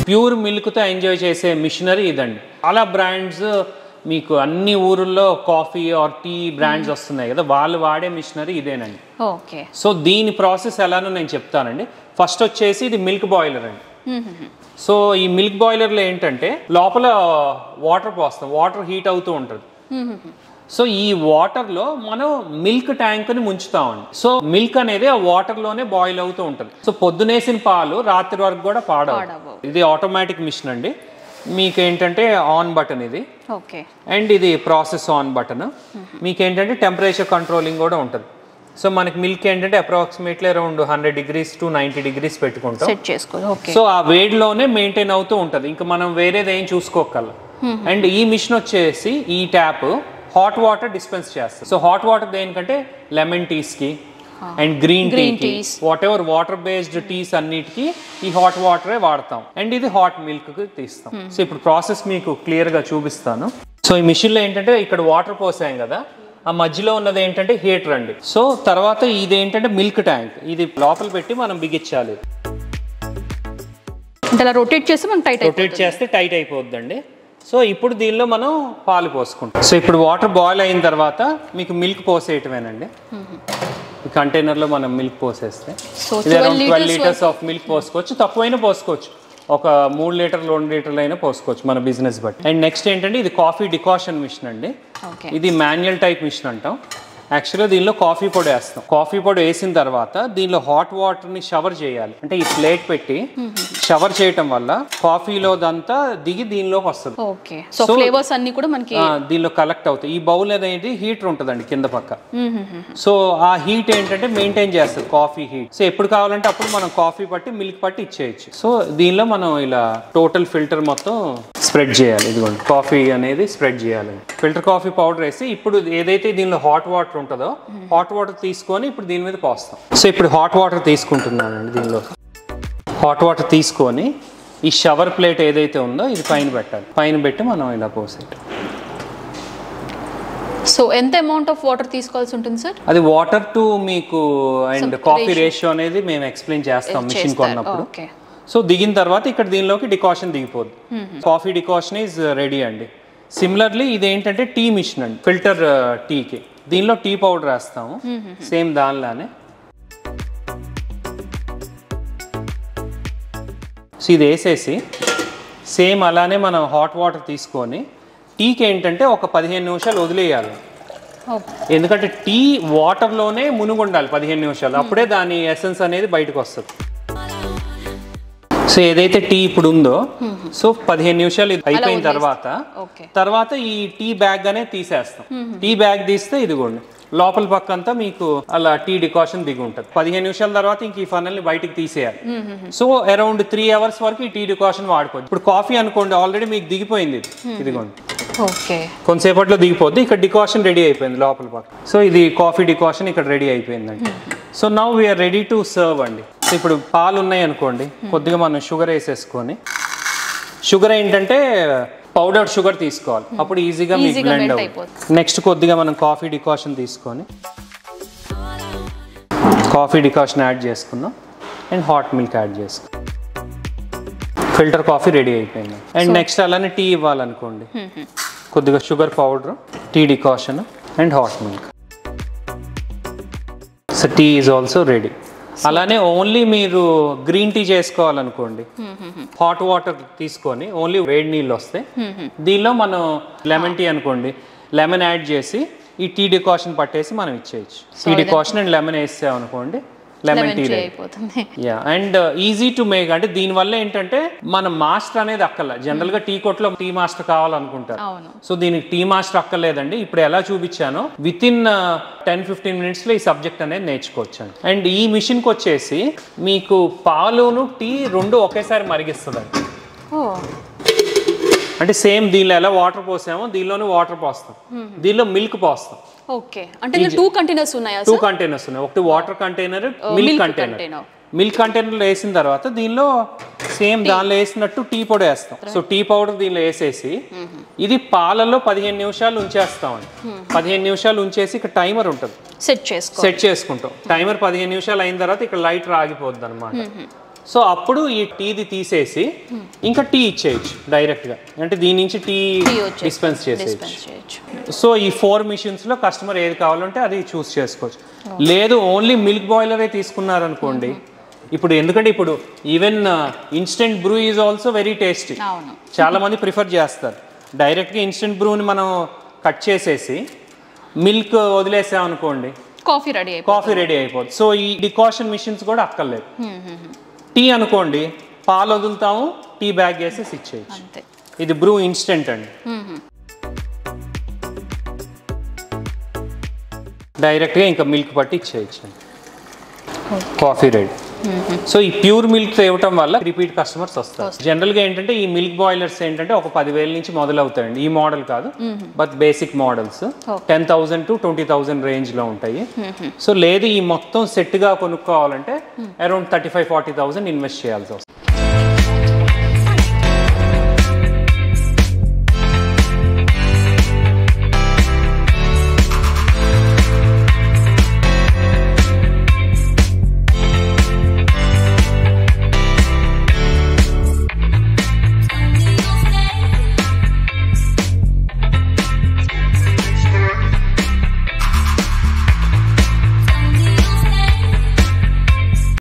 Pure మిల్క్తో enjoy చేసే machinery ఇదండి చాలా బ్రాండ్స్ మీకు అన్ని ఊరుల్లో కాఫీ ఆర్ టీ బ్రాండ్స్ వస్తున్నాయి కదా వాళ్ళు వాడే మిషనరీ ఇదేనండి ఓకే సో దీని ప్రాసెస్ ఎలానో నేను చెప్తానండి ఫస్ట్ వచ్చేసి ఇది మిల్క్ బాయిలర్ అండి సో ఈ మిల్క్ బాయిలర్లో ఏంటంటే లోపల వాటర్ పోస్తాం వాటర్ హీట్ అవుతూ ఉంటుంది సో ఈ వాటర్లో మనం మిల్క్ ట్యాంక్ని ముంచుతామండి సో మిల్క్ అనేది ఆ వాటర్లోనే బాయిల్ అవుతూ ఉంటుంది సో పొద్దునేసిన పాలు రాత్రి వరకు కూడా పాడవు పాడవు. ఇది ఆటోమేటిక్ మిషన్ అండి మీకు ఏంటంటే ఆన్ బటన్ ఇది ఓకే అండ్ ఇది ప్రాసెస్ ఆన్ బటన్ మీకు ఏంటంటే టెంపరేచర్ కంట్రోలింగ్ కూడా ఉంటుంది సో మనకి మిల్క్ ఏంటంటే approximately around hundred degrees to ninety degrees పెట్టుకుంటాం సెట్ చేసుకో ఓకే సో ఆ వేడిలోనే మెయింటైన్ అవుతూ ఉంటుంది ఇంకా మనం వేరేది ఏం చూసుకోగలం అండ్ ఈ మిషన్ వచ్చేసి ఈ ట్యాప్ హాట్ వాటర్ డిస్పెన్స్ చేస్తుంది సో హాట్ వాటర్ దేనికంటే లెమన్ టీస్కి అండ్ గ్రీన్ Green టీకి teas. Whatever water based teas అన్నిటికీ ఈ హాట్ వాటరే వాడతాం అండ్ ఇది హాట్ మిల్క్ తీస్తాం సో ఇప్పుడు ప్రాసెస్ మీకు క్లియర్ గా చూపిస్తాను సో ఈ మిషన్ లో ఏంటంటే ఇక్కడ వాటర్ పోసాం కదా ఆ మధ్యలో ఉన్నది ఏంటంటే హీటర్ అండి సో తర్వాత ఇది ఏంటంటే మిల్క్ ట్యాంక్ ఇది లోపల పెట్టి మనం బిగించాలి అంటే అలా రొటేట్ చేస్తే మనకి టైట్ రొటేట్ చేస్తే టైట్ అయిపోద్దండి సో ఇప్పుడు దీనిలో మనం పాలు పోసుకుంటాం సో ఇప్పుడు వాటర్ బాయిల్ అయిన తర్వాత మీకు మిల్క్ పోసేయటమేనండి ఈ కంటైనర్లో మనం మిల్క్ పోసేస్తే సో ఇది around 12 twelve liters litres of milk పోసుకోవచ్చు తక్కువైనా పోసుకోవచ్చు ఒక మూడు లీటర్లు రెండు లీటర్లు అయినా పోసుకోవచ్చు మన బిజినెస్ బట్టి అండ్ నెక్స్ట్ ఏంటంటే ఇది కాఫీ డికాషన్ మిషన్ అండి ఓకే ఇది మాన్యువల్ టైప్ మిషన్ అంటాం యాక్చువల్గా దీనిలో కాఫీ పొడి వేస్తాం కాఫీ పొడి వేసిన తర్వాత దీనిలో హాట్ వాటర్ ని షవర్ చేయాలి అంటే ఈ ప్లేట్ పెట్టి షవర్ చేయటం వల్ల కాఫీలో దంతా దిగి దీనిలోకి వస్తుంది ఓకే సో So- ఫ్లేవర్స్ అన్ని కూడా మనకి ఆ, దీనిలో కలెక్ట్ అవుతాయి ఈ బౌల్ అనేది హీటర్ ఉంటుందండి కింద పక్క సో ఆ హీట్ ఏంటంటే మెయింటైన్ చేస్తుంది కాఫీ హీట్ సో ఎప్పుడు కావాలంటే అప్పుడు మనం కాఫీ పట్టి మిల్క్ పట్టి ఇచ్చేయచ్చు సో దీనిలో మనం ఇలా టోటల్ ఫిల్టర్ మొత్తం స్ప్రెడ్ చేయాలి ఇదిగోండి కాఫీ అనేది స్ప్రెడ్ చేయాలి ఫిల్టర్ కాఫీ పౌడర్ వేసి ఇప్పుడు ఏదైతే దీనిలో హాట్ వాటర్ ఉంటుందో హాట్ వాటర్ తీసుకొని ఇప్పుడు దీని మీద పోస్తాం సో ఇప్పుడు హాట్ వాటర్ తీసుకుంటున్నానండి దీనిలో హాట్ వాటర్ తీసుకొని ఈ షవర్ ప్లేట్ ఏదైతే ఉందో ఇది పైన పెట్టాలి పైన పెట్టి మనం ఇలా పోసేయటం సో ఎంత అమౌంట్ ఆఫ్ వాటర్ తీసుకోవాల్సి ఉంటుంది సార్ అది వాటర్ టు మీకు and Some coffee ratio. Ratio అనేది మేము ఎక్స్ప్లెయిన్ చేస్తాం మిషన్ చేస్తారు. కొన్నప్పుడు ఓకే సో దిగిన తర్వాత ఇక్కడ దీనిలోకి డికాషన్ దిగిపోద్ది కాఫీ డికాషన్ ఈజ్ రెడీ అండి సిమిలర్లీ ఇది ఏంటంటే టీ మిషన్ అండి ఫిల్టర్ టీకి దీనిలో టీ పౌడర్ వేస్తాము సేమ్ దానిలానే సో ఇది వేసేసి సేమ్ అలానే మనం హాట్ వాటర్ తీసుకొని టీకి ఏంటంటే ఒక పదిహేను నిమిషాలు వదిలేయాలి ఓకే ఎందుకంటే టీ వాటర్లోనే మునుగు ఉండాలి పదిహేను నిమిషాలు అప్పుడే దాని ఎసెన్స్ అనేది బయటకు వస్తుంది సో ఏదైతే టీ ఇప్పుడు ఉందో సో పదిహేను నిమిషాలు ఇది అయిపోయిన వదిలేస్తాం. తర్వాత ఓకే తర్వాత ఈ టీ బ్యాగ్ అనేది తీసేస్తాం టీ బ్యాగ్ తీస్తే ఇదిగోండి లోపల పక్క అంతా మీకు అలా టీ డికాషన్ దిగి ఉంటుంది పదిహేను నిమిషాల తర్వాత ఇంక ఈ ఫనల్ని బయటికి తీసేయాలి సో అరౌండ్ త్రీ అవర్స్ వరకు ఈ టీ డికాషన్ వాడుకోవచ్చు ఇప్పుడు కాఫీ అనుకోండి ఆల్రెడీ మీకు దిగిపోయింది ఇది ఇదిగోండి ఓకే కొంతసేపట్లో దిగిపోద్ది ఇక్కడ డికాషన్ రెడీ అయిపోయింది లోపల పక్క సో ఇది కాఫీ డికాషన్ ఇక్కడ రెడీ అయిపోయిందండి so now we are ready to serve అండి సో ఇప్పుడు పాలు ఉన్నాయి అనుకోండి కొద్దిగా మనం షుగర్ వేసేసుకొని షుగర్ ఏంటంటే పౌడర్ షుగర్ తీసుకోవాలి అప్పుడు ఈజీగా మీకు Easy గా బ్లెండ్ melt అవుతుంది నెక్స్ట్ కొద్దిగా మనం కాఫీ డికాషన్ తీసుకొని కాఫీ డికాషన్ యాడ్ చేసుకుందాం అండ్ హాట్ మిల్క్ యాడ్ చేసుకుందాం ఫిల్టర్ కాఫీ రెడీ అయిపోయింది అండ్ నెక్స్ట్ అలానే టీ ఇవ్వాలనుకోండి కొద్దిగా sugar powder tea decoction and hot milk so tea is also ready అలానే ఓన్లీ మీరు గ్రీన్ టీ చేసుకోవాలనుకోండి హాట్ వాటర్ తీసుకొని ఓన్లీ వేడి నీళ్ళు వస్తాయి దీనిలో మనం లెమన్ టీ అనుకోండి లెమన్ యాడ్ చేసి ఈ టీ డికాషన్ పట్టేసి మనం ఇచ్చేయచ్చు టీ డికాషన్ అండ్ లెమన్ వేసాం అనుకోండి లెమన్ లెమన్ టీ టీ అయిపోతుంది yeah and easy to make అంటే దీనివల్ల ఏంటంటే మన మాస్టర్ అనేది అక్కర్ల జనరల్ గా టీ కొట్లో టీ మాస్టర్ కావాలనుకుంటారు అవును సో దీనికి టీ మాస్టర్ అక్కర్లేదండి ఇప్పుడు ఎలా చూపించానో with in ten fifteen minutes లో ఈ సబ్జెక్ట్ అనేది నేర్చుకోవచ్చు అండి అండ్ ఈ మిషన్ కి వచ్చేసి మీకు పాలును టీ రెండు ఒకేసారి మరిగిస్తుందండి ఓ అంటే సేమ్ దీనిలో ఎలా వాటర్ పోసామో దీనిలోనే వాటర్ పోస్తాం దీనిలో మిల్క్ పోస్తాం ఓకే అంటే టూ కంటైనర్స్ ఉన్నాయా టూ సార్ కంటైనర్స్ ఉన్నాయి ఒకటి water container milk milk container container. Milk కంటైనర్లో వేసిన తర్వాత దీనిలో సేమ్ దానిలో వేసినట్టు టీ పౌడర్ వేస్తాం సో టీ పౌడర్ దీనిలో వేసేసి ఇది పాలలో పదిహేను నిమిషాలు ఉంచేస్తామండి పదిహేను నిమిషాలు ఉంచేసి ఇక్కడ టైమర్ ఉంటుంది సెట్ చేసుకో సెట్ చేసుకుంటాం టైమర్ పదిహేను నిమిషాలు అయిన తర్వాత ఇక్కడ లైట్ రాగిపోద్ది అనమాట సో అప్పుడు ఈ టీది తీసేసి ఇంకా టీ ఇచ్చేయచ్చు డైరెక్ట్గా అంటే దీని నుంచి టీ టీ వచ్చేసి డిస్పెన్స్ చేసేయచ్చు డిస్పెన్స్ చేయొచ్చు సో ఈ ఫోర్ మిషన్స్లో కస్టమర్ ఏది కావాలంటే అది చూస్ చేసుకోవచ్చు లేదు ఓన్లీ మిల్క్ బాయిలరే తీసుకున్నారనుకోండి ఇప్పుడు ఎందుకంటే ఇప్పుడు even instant Bru is also very tasty అవును చాలా మంది ప్రిఫర్ చేస్తారు డైరెక్ట్గా ఇన్స్టెంట్ బ్రూని మనం కట్ చేసేసి మిల్క్ వదిలేసాం అనుకోండి కాఫీ రెడీ అయిపోయింది కాఫీ రెడీ అయిపోతుంది సో ఈ డికాషన్ మిషన్స్ కూడా అక్కర్లేదు టీ అనుకోండి పాలు వదులుతాము టీ బ్యాగ్ వేసేసి ఇచ్చేయచ్చు అంతే ఇది బ్రూ ఇన్స్టెంట్ అండి డైరెక్ట్గా ఇంకా మిల్క్ పట్టి ఇచ్చేయచ్చు కాఫీ రెడీ సో ఈ ప్యూర్ మిల్క్ ఇవ్వటం వల్ల రిపీట్ కస్టమర్స్ వస్తారు జనరల్గా ఏంటంటే ఈ మిల్క్ బాయిలర్స్ ఏంటంటే ఒక పదివేల నుంచి మొదలవుతాయండి ఈ మోడల్ కాదు but basic models ten thousand to twenty thousand రేంజ్లో ఉంటాయి సో లేదు ఈ మొత్తం సెట్గా కొనుక్కోవాలంటే around thirty five forty thousand invest చేయాల్సి వస్తుంది